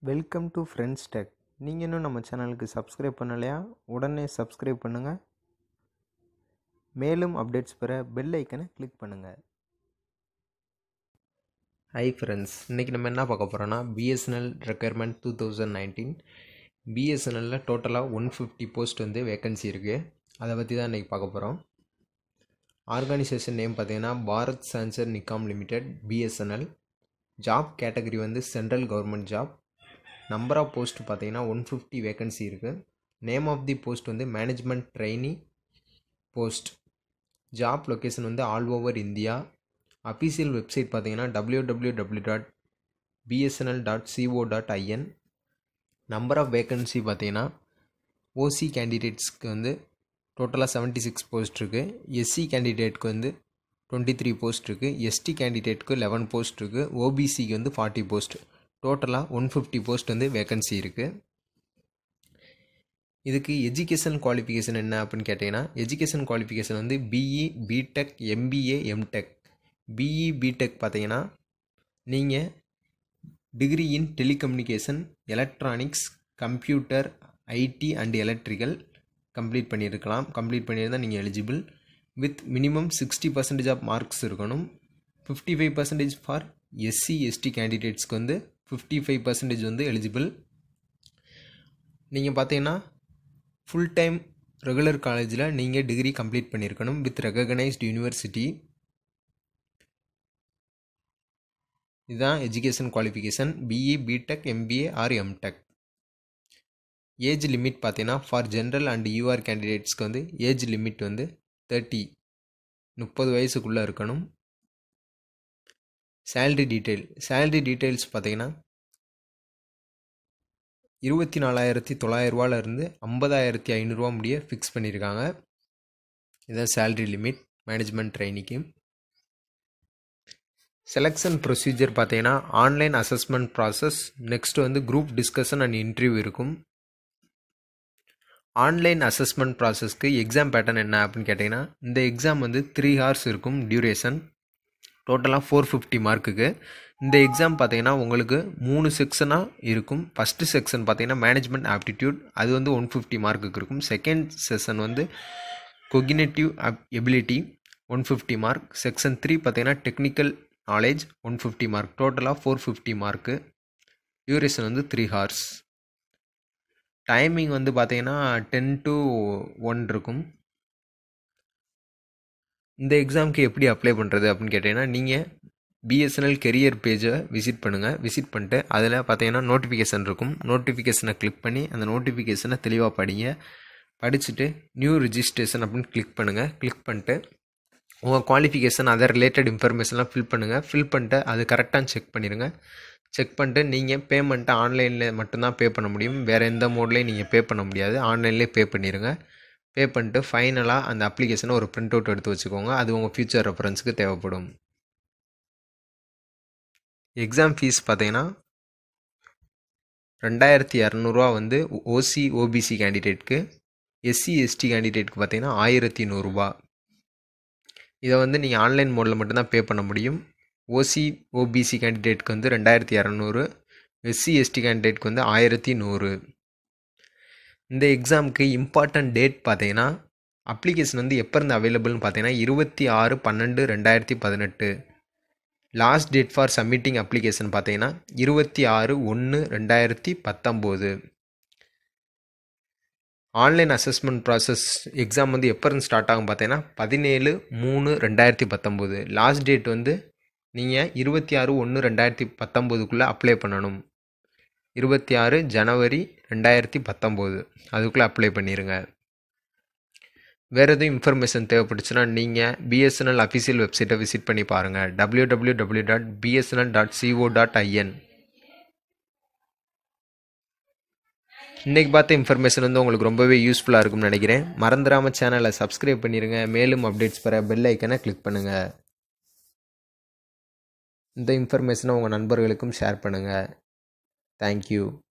welcome to friends tech நீங்கள் இன்னும் நம்ம சேனலுக்கு சப்ஸ்கிரைப் பண்ணலையா உடனே சப்ஸ்கிரைப் பண்ணுங்கள் மேலும் அப்டேட்ஸ் பெற பெல் ஐக்கனை கிளிக் பண்ணுங்கள் ஹை ஃப்ரெண்ட்ஸ் இன்றைக்கி நம்ம என்ன பார்க்க போகிறோன்னா BSNL requirement two thousand nineteen பிஎஸ்என்எல்லில் டோட்டலாக ஒன் ஃபிஃப்டி போஸ்ட் வந்து வேக்கன்சி இருக்குது அதை பற்றி தான் இன்றைக்கி பார்க்க போகிறோம் ஆர்கனைசேஷன் நேம் பார்த்தீங்கன்னா Bharat Sanchar Nigam limited BSNL job category வந்து central government job number of post பார்த்தீங்கன்னா ஒன் ஃபிஃப்டி வேக்கன்சி இருக்குது நேம் ஆஃப் தி போஸ்ட் வந்து management trainee post job location வந்து all over India official website பார்த்தீங்கன்னா W W W dot BSNL dot CO dot IN number of vacancy பார்த்தீங்கன்னா OC கேண்டிடேட்ஸ்க்கு வந்து டோட்டலாக seventy six post இருக்குது SC கேண்டிடேட்க்கு வந்து டுவெண்ட்டி த்ரீ போஸ்ட் இருக்குது எஸ்டி கேண்டிடேட்க்கு லெவன் போஸ்ட் இருக்குது ஓபிசிக்கு வந்து ஃபார்ட்டி போஸ்ட் டோட்டலாக ஒன் ஃபிஃப்டி போஸ்ட் வந்து வேக்கன்சி இருக்குது இதுக்கு எஜுகேஷன் குவாலிஃபிகேஷன் என்ன அப்படின்னு கேட்டிங்கன்னா எஜுகேஷன் குவாலிஃபிகேஷன் வந்து BE BTech MBA MTech BE BTech பார்த்தீங்கன்னா நீங்கள் degree in telecommunication electronics computer IT and electrical complete பண்ணியிருக்கலாம் கம்ப்ளீட் பண்ணியிருந்தால் நீங்கள் eligible with minimum sixty percentage of marks இருக்கணும் fifty five percentage for SC ST கேண்டிடேட்ஸ்க்கு வந்து fifty five percentage வந்து eligible நீங்கள் பார்த்தீங்கன்னா ஃபுல் டைம் ரெகுலர் காலேஜில் நீங்கள் டிகிரி கம்ப்ளீட் பண்ணியிருக்கணும் வித் ரெகக்னைஸ்ட் யூனிவர்சிட்டி இதுதான் education qualification BE BTech MBA or MTech age limit பார்த்தீங்கன்னா ஃபார் ஜென்ரல் அண்ட் யூஆர் கேண்டிடேட்ஸ்க்கு வந்து ஏஜ் லிமிட் வந்து தேர்ட்டி முப்பது வயசுக்குள்ளே இருக்கணும் சேல்ரி டீட்டெயில் சேல்ரி டீட்டெயில்ஸ் பார்த்தீங்கன்னா இருபத்தி நாலாயிரத்தி தொள்ளாயிரரூவாலேருந்து ஐம்பதாயிரத்தி ஐநூறுரூவா முடிய ஃபிக்ஸ் பண்ணியிருக்காங்க இதுதான் சேல்ரி லிமிட் மேனேஜ்மெண்ட் ட்ரைனிக்கு செலெக்ஷன் ப்ரொசீஜர் பார்த்தீங்கன்னா ஆன்லைன் அசஸ்மெண்ட் ப்ராசஸ் நெக்ஸ்ட் வந்து குரூப் டிஸ்கஷன் அண்ட் இன்டர்வியூ இருக்கும் ஆன்லைன் அசஸ்மெண்ட் ப்ராசஸ்க்கு எக்ஸாம் பேட்டர்ன் என்ன அப்படின்னு கேட்டிங்கன்னா இந்த எக்ஸாம் வந்து த்ரீ ஹார்ஸ் இருக்கும் டியூரேஷன் டோட்டலாக ஃபோர் ஃபிஃப்டி மார்க்குக்கு இந்த எக்ஸாம் பார்த்தீங்கன்னா உங்களுக்கு மூணு செக்ஷனாக இருக்கும் ஃபஸ்ட்டு செக்ஷன் பார்த்தீங்கன்னா மேனேஜ்மெண்ட் ஆப்டிடியூட் அது வந்து ஒன் ஃபிஃப்டி மார்க்குக்கு இருக்கும் செகண்ட் செஷன் வந்து cognitive ability one fifty mark section three பார்த்தீங்கன்னா technical knowledge one fifty mark டோட்டலாக ஃபோர் ஃபிஃப்டி மார்க்கு டியூரேஷன் வந்து த்ரீ ஹார்ஸ் டைமிங் வந்து பார்த்தீங்கன்னா டென் டு ஒன் இருக்கும் இந்த எக்ஸாமுக்கு எப்படி அப்ளை பண்ணுறது அப்படின்னு கேட்டிங்கன்னா நீங்கள் பிஎஸ்என்எல் கெரியர் பேஜை விசிட் பண்ணுங்கள் விசிட் பண்ணிட்டு அதில் பார்த்தீங்கன்னா நோட்டிஃபிகேஷன் இருக்கும் நோட்டிஃபிகேஷனை கிளிக் பண்ணி அந்த நோட்டிஃபிகேஷனை தெளிவாக படிங்க படிச்சுட்டு நியூ ரிஜிஸ்ட்ரேஷன் அப்படின்னு கிளிக் பண்ணுங்கள் கிளிக் பண்ணிட்டு உங்கள் குவாலிஃபிகேஷன் அதை ரிலேட்டட் இன்ஃபர்மேஷன்லாம் ஃபில் பண்ணுங்கள் ஃபில் பண்ணிட்டு அது கரெக்டாக செக் பண்ணிடுங்க செக் பண்ணிட்டு நீங்கள் பேமெண்ட்டை ஆன்லைனில் மட்டும்தான் பே பண்ண முடியும் வேறு எந்த மோட்லேயும் நீங்கள் பே பண்ண முடியாது ஆன்லைன்லேயே பே பண்ணிடுங்க பே பண்ணிட்டு ஃபைனலாக அந்த அப்ளிகேஷனை ஒரு பிரிண்ட் அவுட் எடுத்து வச்சுக்கோங்க அது உங்கள் ஃப்யூச்சர் ரெஃபரன்ஸுக்கு தேவைப்படும் எக்ஸாம் ஃபீஸ் பார்த்தீங்கன்னா ரெண்டாயிரத்தி இரநூறுவா வந்து ஓசி ஓபிசி கேண்டிடேட்க்கு எஸ்சி எஸ்டி கேண்டிடேட்க்கு பார்த்தீங்கன்னா ஆயிரத்தி நூறுரூபா இதை வந்து நீங்கள் ஆன்லைன் மோடில் மட்டும்தான் பே பண்ண முடியும் ஓசி ஓபிசி கேண்டிடேட்க்கு வந்து ரெண்டாயிரத்தி இரநூறு எஸ்சி எஸ்டி கேண்டிடேட்க்கு வந்து ஆயிரத்தி நூறு இந்த எக்ஸாமுக்கு இம்பார்ட்டன்ட் டேட் பார்த்தீங்கன்னா அப்ளிகேஷன் வந்து எப்போ இருந்து அவைலபிள்னு பார்த்தீங்கன்னா இருபத்தி ஆறு பன்னெண்டு ரெண்டாயிரத்தி பதினெட்டு last date for submitting application பார்த்தீங்கன்னா இருபத்தி ஆறு ஒன்று ரெண்டாயிரத்தி பத்தொம்போது ஆன்லைன் அசஸ்மெண்ட் ப்ராசஸ் எக்ஸாம் வந்து எப்போ இருந்து ஸ்டார்ட் ஆகும் பார்த்தீங்கன்னா பதினேழு மூணு ரெண்டாயிரத்தி பத்தொம்போது லாஸ்ட் டேட் வந்து நீங்கள் இருபத்தி ஆறு ஒன்று ரெண்டாயிரத்தி பத்தொம்போதுக்குள்ளே அப்ளை பண்ணணும் இருபத்தி ஆறு ஜனவரி ரெண்டாயிரத்தி பத்தொம்போது அதுக்குள்ளே அப்ளை பண்ணிடுங்க வேறு எதுவும் இன்ஃபர்மேஷன் தேவைப்பட்டுச்சுன்னா நீங்கள் பிஎஸ்என்எல் அஃபிஷியல் வெப்சைட்டை விசிட் பண்ணி பாருங்கள் W W W dot BSNL dot CO dot IN இன்றைக்கி பார்த்த இன்ஃபர்மேஷன் வந்து உங்களுக்கு ரொம்பவே யூஸ்ஃபுல்லாக இருக்கும்னு நினைக்கிறேன் மறந்துடாமல் சேனலை சப்ஸ்கிரைப் பண்ணிடுங்க மேலும் அப்டேட்ஸ் பெற பெல் ஐக்கனை கிளிக் பண்ணுங்கள் இந்த இன்ஃபர்மேஷனை உங்கள் நண்பர்களுக்கும் ஷேர் பண்ணுங்கள் தேங்க்யூ